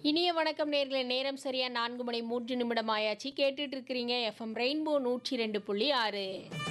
இனிய வணக்கம் நேர்களே நேரம் சரியா நான்கு மணி மூன்று நிமிடம் ஆயாச்சு கேட்டுட்டு இருக்கிறீங்க எஃப்எம் ரெயின்போ நூற்றி ரெண்டு புள்ளி ஆறு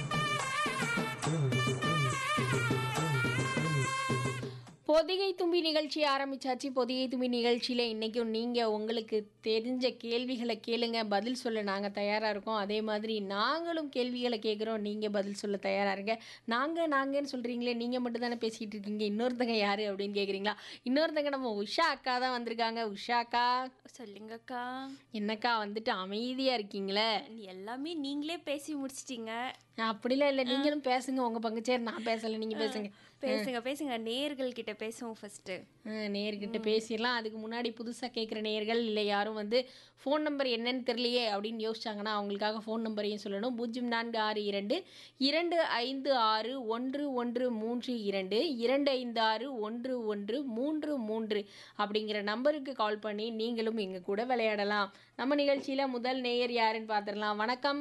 பொதிகை தும்பி நிகழ்ச்சி ஆரம்பிச்சாச்சு பொதிகை தும்பி நிகழ்ச்சியில் இன்றைக்கும் நீங்கள் உங்களுக்கு தெரிஞ்ச கேள்விகளை கேளுங்க பதில் சொல்ல நாங்கள் தயாராக இருக்கோம் அதே மாதிரி நாங்களும் கேள்விகளை கேட்குறோம் நீங்கள் பதில் சொல்ல தயாராக இருங்க நாங்கள் நாங்கன்னு சொல்கிறீங்களே நீங்கள் மட்டும் தானே பேசிகிட்டு இருக்கீங்க இன்னொருத்தங்க யார் அப்படின்னு கேட்குறீங்களா இன்னொருத்தங்க நம்ம உஷா அக்கா தான் வந்திருக்காங்க உஷா அக்கா சொல்லுங்கக்கா என்னக்கா வந்துட்டு அமைதியாக இருக்கீங்களே எல்லாமே நீங்களே பேசி முடிச்சிட்டீங்க அப்படிலாம் இல்லை நீங்களும் பேசுங்க உங்கள் பங்குச்சேரி நான் பேசலை நீங்கள் பேசுங்க பேசுங்க பேசுங்க நேர்கள் கிட்ட பேசுவோம் ஃபர்ஸ்ட் ஆ, நேர்கிட்ட பேசிடலாம் அதுக்கு முன்னாடி புதுசாக கேட்குற நேர்கள் இல்லை யாரும் வந்து ஃபோன் நம்பர் என்னன்னு தெரியலையே அப்படின்னு யோசிச்சாங்கன்னா அவங்களுக்காக ஃபோன் நம்பரையும் சொல்லணும் பூஜ்ஜியம் நான்கு ஆறு இரண்டு இரண்டு ஐந்து ஆறு ஒன்று ஒன்று மூன்று இரண்டு இரண்டு ஐந்து ஆறு ஒன்று ஒன்று மூன்று மூன்று அப்படிங்கிற நம்பருக்கு கால் பண்ணி நீங்களும் எங்கள் கூட விளையாடலாம் நம்ம நிகழ்ச்சியில் முதல் நேயர் யாருன்னு பார்த்துடலாம் வணக்கம்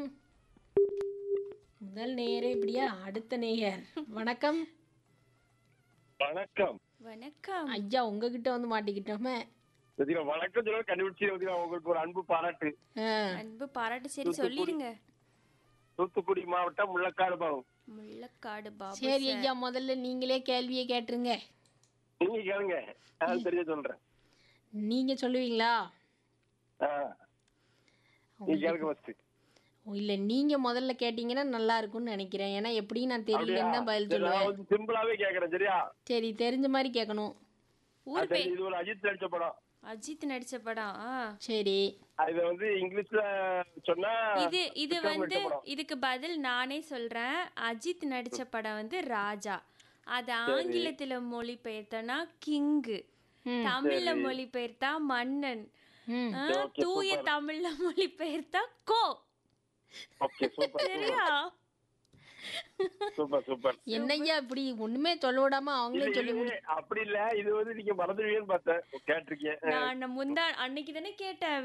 முதல் நேயரே இப்படியா அடுத்த நேயர் வணக்கம் வணக்கம் வணக்கம் ஐயா உங்ககிட்ட வந்து மாட்டிக்கிட்டோமே ரதிகா, வணக்கம் சொல்ல கண்டுபிடிச்சு ரதிகா, உங்களுக்கு ஒரு அன்பு பாராட்டு ஆ அன்பு பாராட்டு சரி சொல்லிடுங்க தூத்துக்குடி மாவட்டம் முள்ளக்காடு பாவம் முள்ளக்காடு பாபு சரி ஐயா முதல்ல நீங்களே கேள்வியை கேட்டுருங்க நீங்க கேளுங்க நான் தெரிய சொல்றேன் நீங்க சொல்லுவீங்களா ஆ. நீங்க கேளுங்க ஃபர்ஸ்ட் இல்ல நீங்க முதல்ல கேட்டீங்கன்னா நல்லா இருக்கும்னு நினைக்கிறேன் ஏன்னா எப்படியும் நான் தெரியலன்னு தான் பதில் சொல்லுவேன் சிம்பிளாவே கேக்குறேன் சரியா சரி தெரிஞ்ச மாதிரி கேட்கணும் ஊர் அது இது ஒரு அஜித் நடிச்ச படம் அஜித் நடிச்ச படம் ஆ. சரி இது வந்து இங்கிலீஷ்ல சொன்னா இது இது விக்ரம் வந்து நடிச்ச படம். இதுக்கு பதில் நானே சொல்றேன் அஜித் நடிச்ச படம் வந்து ராஜா அது ஆங்கிலத்துல மொழிபெயர்த்தனா கிங்கு தமிழ்ல மொழிபெயர்த்தா மன்னன் ம் ஆ, தூய தமிழ்ல மொழிபெயர்த்தா கோ ஓகே சூப்பர் சரியா சூப்பர் சூப்பர் என்னய்யா இப்படி ஒண்ணுமே சொல்ல விடாம அவங்களே சொல்லி இது அப்படி இல்ல இது வந்து நீங்க மறந்துடுவீங்கன்னு பார்த்தேன் கேட்டிருக்கேன் நான் முந்தா அன்னைக்கு தானே கேட்டேன்